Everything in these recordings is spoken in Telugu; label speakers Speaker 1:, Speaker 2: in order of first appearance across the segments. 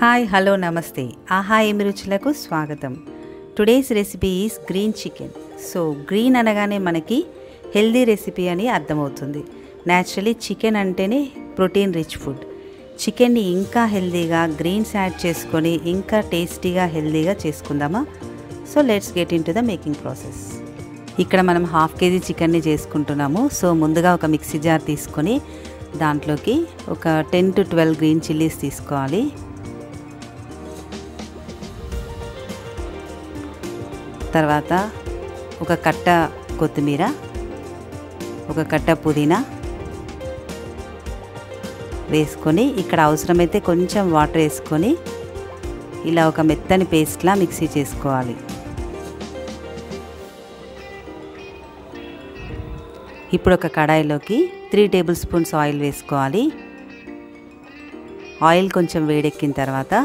Speaker 1: హాయ్ హలో నమస్తే ఆహా ఏమి రుచులకు స్వాగతం today's recipe is green chicken so green అనగానే మనకి హెల్దీ రెసిపీ అని అర్థమవుతుంది న్యాచురలీ చికెన్ అంటేనే ప్రోటీన్ రిచ్ ఫుడ్ చికెన్ని ఇంకా హెల్దీగా గ్రీన్స్ యాడ్ చేసుకొని ఇంకా టేస్టీగా హెల్దీగా చేసుకుందామా so let's get into the making process ఇక్కడ మనం హాఫ్ కేజీ చికెన్ని చేసుకుంటున్నాము సో ముందుగా ఒక మిక్సీ జార్ తీసుకొని దాంట్లోకి ఒక ten to twelve green chillies తీసుకోవాలి తర్వాత ఒక కట్ట కొత్తిమీర ఒక కట్ట పుదీనా వేసుకొని ఇక్కడ అవసరమైతే కొంచెం వాటర్ వేసుకొని ఇలా ఒక మెత్తని పేస్ట్లా మిక్సీ చేసుకోవాలి ఇప్పుడు ఒక కడాయిలోకి త్రీ టేబుల్ స్పూన్స్ ఆయిల్ వేసుకోవాలి ఆయిల్ కొంచెం వేడెక్కిన తర్వాత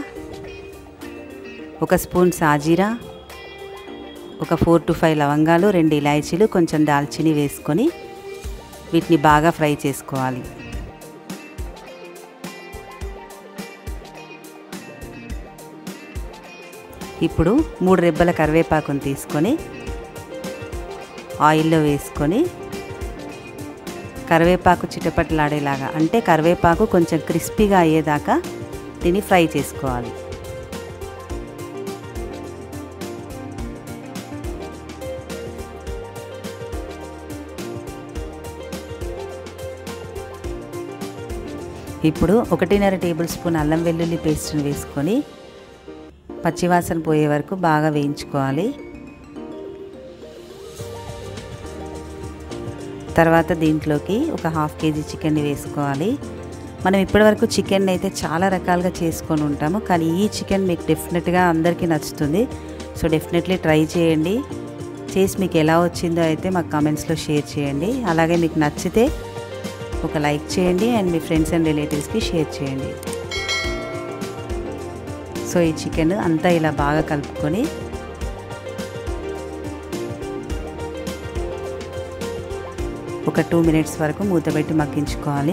Speaker 1: ఒక స్పూన్ సాజీరా ఒక ఫోర్ టు ఫైవ్ లవంగాలు రెండు ఇలాచీలు కొంచెం దాల్చిని వేసుకొని వీటిని బాగా ఫ్రై చేసుకోవాలి ఇప్పుడు మూడు రెబ్బల కరివేపాకును తీసుకొని ఆయిల్లో వేసుకొని కరివేపాకు చిటపట్లాడేలాగా అంటే కరివేపాకు కొంచెం క్రిస్పీగా అయ్యేదాకా దీన్ని ఫ్రై చేసుకోవాలి ఇప్పుడు ఒకటిన్నర టేబుల్ స్పూన్ అల్లం వెల్లుల్లి పేస్ట్ని వేసుకొని పచ్చివాసన పోయే వరకు బాగా వేయించుకోవాలి తర్వాత దీంట్లోకి ఒక హాఫ్ కేజీ చికెన్ని వేసుకోవాలి మనం ఇప్పటివరకు చికెన్ అయితే చాలా రకాలుగా చేసుకొని ఉంటాము కానీ ఈ చికెన్ మీకు డెఫినెట్గా అందరికీ నచ్చుతుంది సో డెఫినెట్లీ ట్రై చేయండి చేసి మీకు ఎలా వచ్చిందో అయితే మాకు కామెంట్స్లో షేర్ చేయండి అలాగే మీకు నచ్చితే ఒక లైక్ చేయండి అండ్ మీ ఫ్రెండ్స్ అండ్ రిలేటివ్స్కి షేర్ చేయండి సో ఈ చికెన్ అంతా ఇలా బాగా కలుపుకొని ఒక టూ మినిట్స్ వరకు మూత పెట్టి మగ్గించుకోవాలి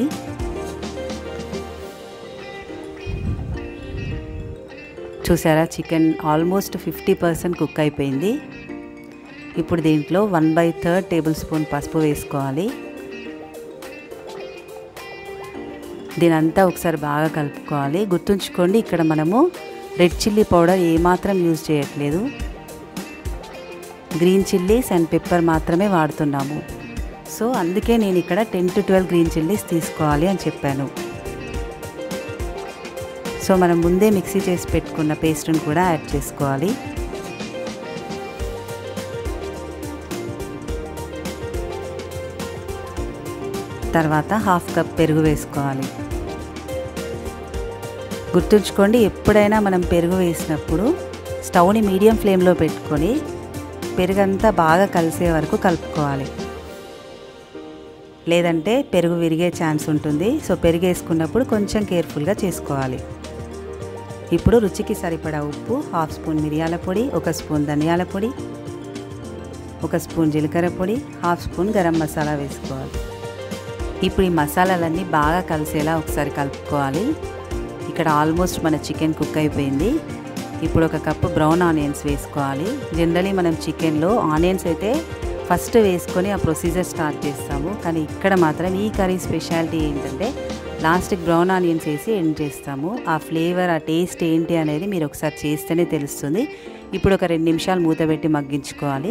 Speaker 1: చూసారా chicken almost fifty percent cook అయిపోయింది ఇప్పుడు దీంట్లో one by third tablespoon పసుపు వేసుకోవాలి దీనంతా ఒకసారి బాగా కలుపుకోవాలి గుర్తుంచుకోండి ఇక్కడ మనము రెడ్ చిల్లీ పౌడర్ ఏమాత్రం యూజ్ చేయట్లేదు గ్రీన్ చిల్లీస్ అండ్ పెప్పర్ మాత్రమే వాడుతున్నాము సో అందుకే నేను ఇక్కడ ten to twelve green chillies తీసుకోవాలి అని చెప్పాను సో మనం ముందే మిక్సీ చేసి పెట్టుకున్న పేస్ట్ని కూడా యాడ్ చేసుకోవాలి తర్వాత హాఫ్ కప్ పెరుగు వేసుకోవాలి గుర్తుంచుకోండి ఎప్పుడైనా మనం పెరుగు వేసినప్పుడు స్టవ్ని మీడియం ఫ్లేమ్లో పెట్టుకొని పెరుగంతా బాగా కలిసే వరకు కలుపుకోవాలి లేదంటే పెరుగు విరిగే ఛాన్స్ ఉంటుంది సో పెరుగు వేసుకున్నప్పుడు కొంచెం కేర్ఫుల్గా చేసుకోవాలి ఇప్పుడు రుచికి సరిపడా ఉప్పు హాఫ్ స్పూన్ మిరియాల పొడి ఒక స్పూన్ ధనియాల పొడి ఒక స్పూన్ జీలకర్ర పొడి హాఫ్ స్పూన్ గరం మసాలా వేసుకోవాలి ఇప్పుడు ఈ మసాలాలన్నీ బాగా కలిసేలా ఒకసారి కలుపుకోవాలి ఇక్కడ ఆల్మోస్ట్ మన చికెన్ కుక్ అయిపోయింది ఇప్పుడు ఒక కప్పు బ్రౌన్ ఆనియన్స్ వేసుకోవాలి జనరలీ మనం చికెన్లో ఆనియన్స్ అయితే ఫస్ట్ వేసుకొని ఆ ప్రొసీజర్ స్టార్ట్ చేస్తాము కానీ ఇక్కడ మాత్రం ఈ కర్రీ స్పెషాలిటీ ఏంటంటే లాస్ట్కి బ్రౌన్ ఆనియన్స్ వేసి ఎండ్ చేస్తాము ఆ ఫ్లేవర్ ఆ టేస్ట్ ఏంటి అనేది మీరు ఒకసారి చేస్తేనే తెలుస్తుంది ఇప్పుడు ఒక రెండు నిమిషాలు మూత పెట్టి మగ్గించుకోవాలి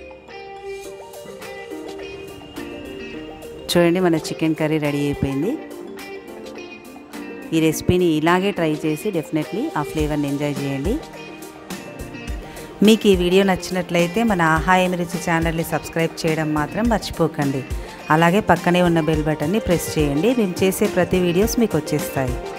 Speaker 1: చూడండి మన చికెన్ కర్రీ రెడీ అయిపోయింది ఈ రెసిపీని ఇలాగే ట్రై చేసి డెఫినెట్లీ ఆ ఫ్లేవర్ని ఎంజాయ్ చేయండి మీకు ఈ వీడియో నచ్చినట్లయితే మన ఆహా రుచి ఛానల్ని సబ్స్క్రైబ్ చేయడం మాత్రం మర్చిపోకండి అలాగే పక్కనే ఉన్న బెల్ బటన్ని ప్రెస్ చేయండి మేము చేసే ప్రతి వీడియోస్ మీకు వచ్చేస్తాయి